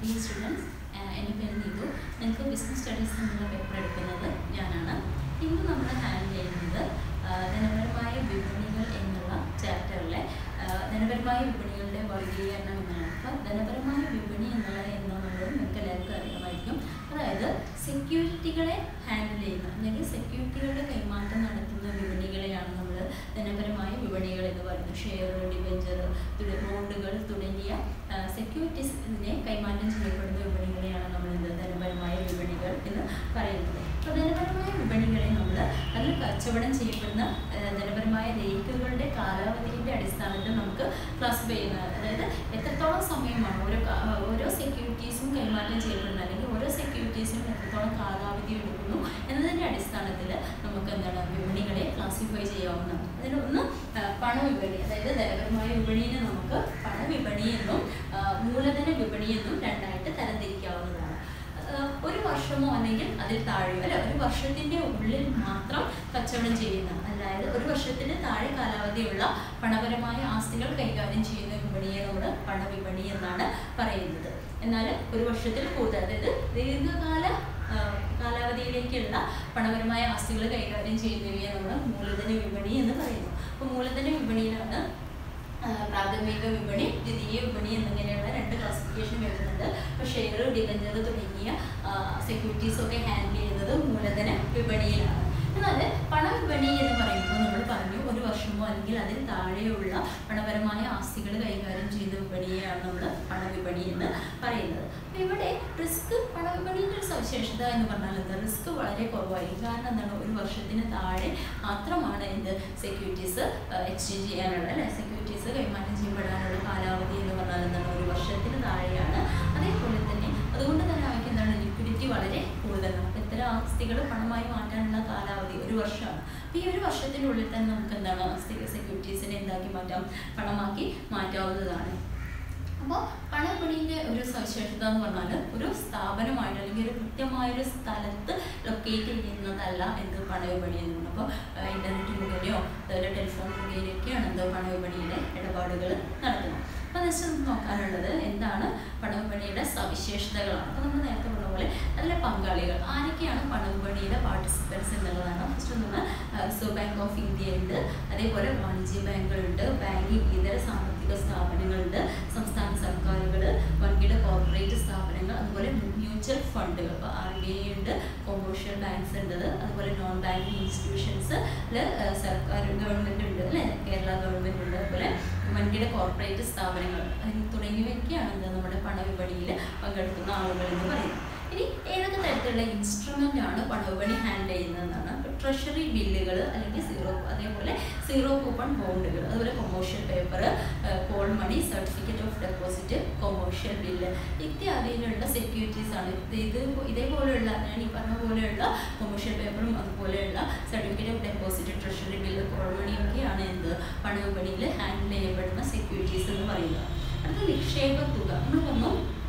dear students എൻ്റെ പേര് നീതു നിങ്ങൾക്ക് ബിസിനസ് സ്റ്റഡീസ് എന്നുള്ള പേപ്പർ എടുക്കുന്നത് ഞാനാണ് ഇന്ന് നമ്മൾ ഹാൻഡിൽ ചെയ്യുന്നത് ആ, ധനപരമായ വിപണികൾ എന്നുള്ള ചാപ്റ്ററിലെ ആ, ധനപരമായ വിപണികളുടെ വർഗീകരണം എന്നാണ് അപ്പോൾ ധനപരമായ വിപണി എന്നുള്ളത് എന്നുള്ളത് നിങ്ങൾക്ക് എല്ലാവർക്കും അറിയാമായിരിക്കും അതായത് സെക്യൂരിറ്റികളെ ഹാൻഡിൽ ചെയ്യുന്ന അല്ലെങ്കിൽ സെക്യൂരിറ്റികളുടെ കൈമാറ്റം നടത്തുന്ന വിപണികളെയാണ് നമ്മൾ ധനപരമായ വിപണികൾ എന്ന് പറയുന്നത് ഷെയർ ഡിബഞ്ചർ ബോണ്ടുകൾ തുടങ്ങിയ സെക്യൂരിറ്റീസിനെ കൈമാറ്റം ചെയ്യപ്പെടുന്ന വിപണികളെയാണ് നമ്മൾ എന്ത് ധനപരമായ വിപണികൾ എന്ന് പറയുന്നത് അപ്പോൾ ധനപരമായ വിപണികളെ നമ്മൾ അതിൽ കച്ചവടം ചെയ്യപ്പെടുന്ന ആ, ധനപരമായ രേഖകളുടെ കാലാവധിയുടെ അടിസ്ഥാനത്തിൽ നമുക്ക് ക്ലാസിഫൈ ചെയ്യുന്നത് അതായത് എത്രത്തോളം സമയമാണ് ഓരോ കാ- ഓരോ സെക്യൂരിറ്റീസും കൈമാറ്റം ചെയ്യപ്പെടുന്നത് അല്ലെങ്കിൽ ഓരോ സെക്യൂരിറ്റീസിനും എത്രത്തോളം കാലാവധി എടുക്കുന്നു എന്നതിൻ്റെ അടിസ്ഥാനത്തിൽ നമുക്ക് എന്താണ് വിപണികളെ ക്ലാസിഫൈ ചെയ്യാവുന്നതാണ് അതിലൊന്ന് ആ, പണവിപണി അതായത് ധനപരമായ വിപണിയെ നമുക്ക് പണവിപണി എന്നും ആ, മൂലധന വിപണി എന്നും രണ്ടായിട്ട് തരംതിരിക്കാവുന്നതാണ് ആ, ഒരു വർഷമോ അല്ലെങ്കിൽ അതിൽ താഴെയോ അല്ല ഒരു വർഷത്തിന്റെ ഉള്ളിൽ മാത്രം കച്ചവടം ചെയ്യുന്ന അതായത് ഒരു വർഷത്തിന് താഴെ കാലാവധിയുള്ള പണപരമായ ആസ്തികൾ കൈകാര്യം ചെയ്യുന്ന വിപണിയെ നമ്മൾ പണവിപണി എന്നാണ് പറയുന്നത് എന്നാൽ ഒരു വർഷത്തിൽ കൂടുതൽ അതായത് ദീർഘകാല ആ, കാലാവധിയിലേക്കുള്ള പണപരമായ ആസ്തികൾ കൈകാര്യം ചെയ്യുന്നവയെ നമ്മൾ മൂലധന വിപണി എന്ന് പറയുന്നു അപ്പോൾ മൂലധന വിപണിയിലാണ് ആ, പ്രാഥമിക വിപണി ദ്വിതീയ വിപണി എന്നിങ്ങനെയുള്ള രണ്ട് ക്ലാസിഫിക്കേഷൻ വരുന്നുണ്ട് ഇപ്പോൾ ഷെയർ ഡിബഞ്ചർ തുടങ്ങിയ സെക്യൂരിറ്റീസ് ഒക്കെ ഹാൻഡിൽ ചെയ്യുന്നത് മൂലധന വിപണിയിലാണ് എന്നാൽ പണവിപണി എന്ന് പറയുമ്പോൾ നമ്മൾ പറഞ്ഞു ഒരു വർഷമോ അല്ലെങ്കിൽ അതിൽ താഴെയുള്ള പണപരമായ ആസ്തികൾ കൈകാര്യം ചെയ്യുന്ന വിപണിയെയാണ് നമ്മൾ പണവിപണി എന്ന് പറയുന്നത് അപ്പോൾ ഇവിടെ റിസ്ക് പണവിപണിയുടെ ഒരു സവിശേഷത എന്ന് പറഞ്ഞാൽ എന്താ റിസ്ക് വളരെ കുറവായിരിക്കും കാരണം എന്താണ് ഒരു വർഷത്തിന് താഴെ മാത്രമാണ് എന്ത് സെക്യൂരിറ്റീസ് എക്സ്ചേഞ്ച് ചെയ്യാനുള്ള അല്ലെ സെക്യൂരിറ്റീസ് കൈമാറ്റം ചെയ്യപ്പെടാനുള്ള കാലാവധി എന്ന് പറഞ്ഞാൽ എന്താണ് ഒരു വർഷത്തിന് താഴെയാണ് അതേപോലെ തന്നെ അതുകൊണ്ട് തന്നെ അവയ്ക്ക് എന്താണ് ലിക്വിഡിറ്റി വളരെ കൂടുതലാണ് അപ്പോൾ ഇത്തരം ആസ്തികൾ പണമായി മാറ്റാനുള്ള കാലാവധി ഒരു വർഷമാണ് അപ്പോൾ ഈ ഒരു വർഷത്തിനുള്ളിൽ തന്നെ നമുക്ക് എന്താണ് ആസ്തി സെക്യൂരിറ്റീസിനെ എന്താക്കി മാറ്റാം പണമാക്കി മാറ്റാവുന്നതാണ് അപ്പോൾ പണവിപണിൻ്റെ ഒരു സവിശേഷത എന്ന് പറഞ്ഞാൽ ഒരു സ്ഥാപനമായിട്ട് അല്ലെങ്കിൽ ഒരു കൃത്യമായൊരു സ്ഥലത്ത് ലൊക്കേറ്റ് ചെയ്യുന്നതല്ല എന്ത് പണവിപണി എന്ന് പറയുന്നത് അപ്പോൾ ഇൻ്റർനെറ്റ് മുഖേനയോ അതുപോലെ ടെലിഫോൺ മുഖേനയൊക്കെയാണ് എന്ത് പണവിപണിയുടെ ഇടപാടുകൾ നടത്തുന്നത് അപ്പോൾ നെക്സ്റ്റ് നമുക്ക് നോക്കാനുള്ളത് എന്താണ് പണവിപണിയുടെ സവിശേഷതകളാണ് അപ്പോൾ നമ്മൾ നേരത്തെ പറഞ്ഞ പോലെ അതിലെ പങ്കാളികൾ ആരൊക്കെയാണ് പണവിപണിയിലെ പാർട്ടിസിപ്പൻസ് എന്നുള്ളതാണ് ഫസ്റ്റ് ഒന്ന് റിസർവ് ബാങ്ക് ഓഫ് ഇന്ത്യ ഉണ്ട് അതേപോലെ വാണിജ്യ ബാങ്കുകളുണ്ട് ബാങ്കിങ് ഇതര സാമ്പത്തിക സ്ഥാപനങ്ങളുണ്ട് സംസ്ഥാന സർക്കാരുകൾ വൻകിട കോർപ്പറേറ്റ് സ്ഥാപനങ്ങൾ അതുപോലെ മ്യൂച്വൽ ഫണ്ടുകൾ ഇപ്പോൾ ആർ ബി ഐ ഉണ്ട് കൊമേഴ്ഷ്യൽ ബാങ്ക്സ് ഉണ്ട് അതുപോലെ നോൺ ബാങ്കിങ് ഇൻസ്റ്റിറ്റ്യൂഷൻസ് സർക്കാർ ഗവൺമെൻറ് ഉണ്ട് അല്ലേ കേരള ഗവൺമെൻറ് ഉണ്ട് അതുപോലെ വൻകിട കോർപ്പറേറ്റ് സ്ഥാപനങ്ങൾ അതിന് തുടങ്ങിയവയൊക്കെയാണ് എന്താ നമ്മുടെ പണവിപണിയിൽ പങ്കെടുക്കുന്ന ആളുകൾ എന്ന് പറയുന്നത് ഇനി ഏതൊക്കെ തരത്തിലുള്ള ഇൻസ്ട്രുമെൻ്റ് ആണ് പണവിപണി ഹാൻഡിൽ ചെയ്യുന്നതെന്നാണ് ഇപ്പോൾ ട്രഷറി ബില്ലുകൾ അല്ലെങ്കിൽ സീറോ അതേപോലെ സീറോ കൂപ്പൺ ബോണ്ടുകൾ അതുപോലെ commercial paper call money certificate of deposit commercial bill ഇത്യാദിയിലുള്ള സെക്യൂരിറ്റീസ് ആണ് ഇത് ഇത് ഇതേപോലെയുള്ള ഞാൻ ഈ പറഞ്ഞ പോലെയുള്ള കൊമേഴ്ഷ്യൽ പേപ്പറും അതുപോലെയുള്ള certificate of deposit treasury bill call മണിയൊക്കെയാണ് എന്ത് പണവിപണിയിൽ ഹാൻഡിൽ ചെയ്യപ്പെടുന്ന സെക്യൂരിറ്റീസ് എന്ന് പറയുന്നത് അടുത്ത നിക്ഷേപ തുക നമ്മൾ പറഞ്ഞു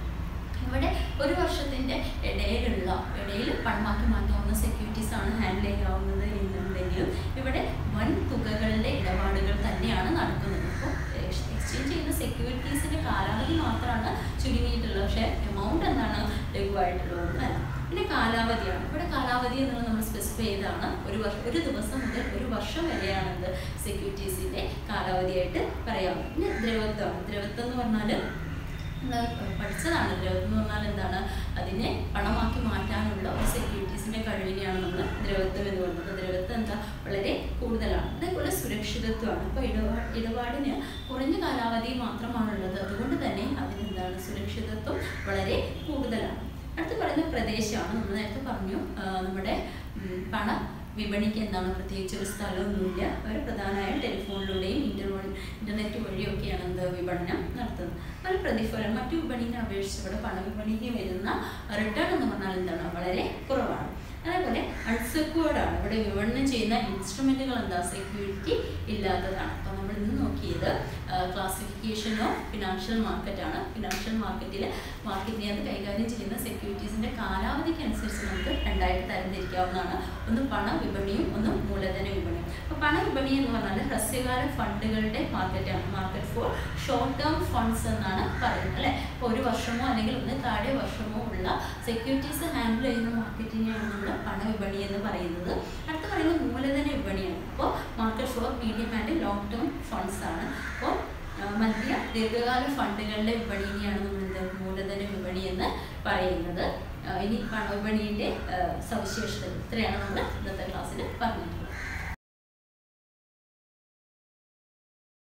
ഇവിടെ ഒരു വർഷത്തിൻ്റെ ഇടയിലുള്ള ഇടയിൽ പണമാക്കി മാറ്റാവുന്ന സെക്യൂരിറ്റീസ് ആണ് ഹാൻഡിൽ ചെയ്യാവുന്നത് എന്നുണ്ടെങ്കിലും ഇവിടെ വൻ തുകകളുടെ ഇടപാടുകൾ തന്നെയാണ് നടക്കുന്നത് അപ്പോൾ എക്സ്ചേഞ്ച് ചെയ്യുന്ന സെക്യൂരിറ്റീസിൻ്റെ കാലാവധി മാത്രമാണ് ചുരുങ്ങിയിട്ടുള്ളത് പക്ഷേ എമൗണ്ട് എന്താണ് ലഘുവായിട്ടുള്ളതൊന്നും അല്ല പിന്നെ കാലാവധിയാണ് ഇവിടെ കാലാവധി എന്നുള്ളത് നമ്മൾ സ്പെസിഫൈ ചെയ്താണ് ഒരു വർഷം ഒരു ദിവസം മുതൽ ഒരു വർഷം വരെയാണ് ഇത് സെക്യൂരിറ്റീസിൻ്റെ കാലാവധിയായിട്ട് പറയാവുന്നത് പിന്നെ ദ്രവത്വമാണ് ദ്രവത്വം എന്ന് പറഞ്ഞാൽ നമ്മൾ പഠിച്ചതാണ് ദ്രവത്വം എന്ന് പറഞ്ഞാൽ എന്താണ് അതിനെ പണമാക്കി മാറ്റാനുള്ള ഒരു സെക്യൂരിറ്റീസിൻ്റെ കഴിവിനെയാണ് നമ്മൾ ദ്രവത്വം എന്ന് പറയുന്നത് ദ്രവത്വം എന്താ വളരെ കൂടുതലാണ് അതേപോലെ സുരക്ഷിതത്വമാണ് അപ്പോൾ ഇടപാ ഇടപാടിന് കുറഞ്ഞ കാലാവധി മാത്രമാണുള്ളത് അതുകൊണ്ട് തന്നെ അതിനെന്താണ് സുരക്ഷിതത്വം വളരെ കൂടുതലാണ് അടുത്ത് പറയുന്ന പ്രദേശമാണ് നമ്മൾ നേരത്തെ പറഞ്ഞു ആ, നമ്മുടെ ഉം, പണ വിപണിക്ക് എന്താണ് പ്രത്യേകിച്ച് ഒരു സ്ഥലമൊന്നുമില്ല അവർ പ്രധാനമായും ടെലിഫോണിലൂടെയും ഇന്റർ ഇന്റർനെറ്റ് വഴിയൊക്കെയാണ് എന്ത് വിപണനം നടത്തുന്നത് ഒരു പ്രതിഫലം മറ്റു വിപണിയെ അപേക്ഷിച്ച് ഇവിടെ പണവിപണിക്ക് വരുന്ന റിട്ടേൺ എന്ന് പറഞ്ഞാൽ എന്താണ് വളരെ കുറവാണ് അതേപോലെ അൺസെക്യൂർഡ് ആണ് ഇവിടെ വിപണനം ചെയ്യുന്ന ഇൻസ്ട്രുമെന്റുകൾ എന്താ സെക്യൂരിറ്റി ഇല്ലാത്തതാണ് അപ്പോൾ നമ്മൾ ഇന്ന് നോക്കിയത് ക്ലാസിഫിക്കേഷൻ ഓഫ് ഫിനാൻഷ്യൽ മാർക്കറ്റ് ആണ് ഫിനാൻഷ്യൽ മാർക്കറ്റിൽ മാർക്കറ്റിനെ അത് കൈകാര്യം ചെയ്യുന്ന സെക്യൂരിറ്റീസിന്റെ കാലാവധിക്ക് അനുസരിച്ച് നമുക്ക് രണ്ടായിട്ട് തരംതിരിക്കാവുന്നതാണ് ഒന്ന് പണ വിപണിയും ഒന്ന് മൂലധന വിപണിയും അപ്പോൾ പണ വിപണി എന്ന് പറഞ്ഞാൽ ഹ്രസ്വകാല ഫണ്ടുകളുടെ മാർക്കറ്റാണ് market for short term funds എന്നാണ് പറയുന്നത് അല്ലേ ഇപ്പോൾ ഒരു വർഷമോ അല്ലെങ്കിൽ ഒന്ന് താഴെ വർഷമോ ഉള്ള സെക്യൂരിറ്റീസ് ഹാൻഡിൽ ചെയ്യുന്ന മാർക്കറ്റിനെയാണ് നമ്മൾ പണവിപണി എന്ന് പറയുന്നത് അടുത്ത പറയുന്നത് മൂലധന വിപണിയാണ് അപ്പോൾ market for medium and long term funds ആണ് അപ്പോൾ മധ്യ ദീർഘകാല ഫണ്ടുകളുടെ വിപണിനെയാണ് നമ്മൾ എന്ത് മൂലധന വിപണി എന്ന് പറയുന്നത് ആ, ഇനി പണവിപണിയുടെ ആ, സവിശേഷതകൾ ഇത്രയാണ് നമ്മൾ ഇന്നത്തെ ക്ലാസ്സിൽ പറഞ്ഞിട്ടുള്ളത്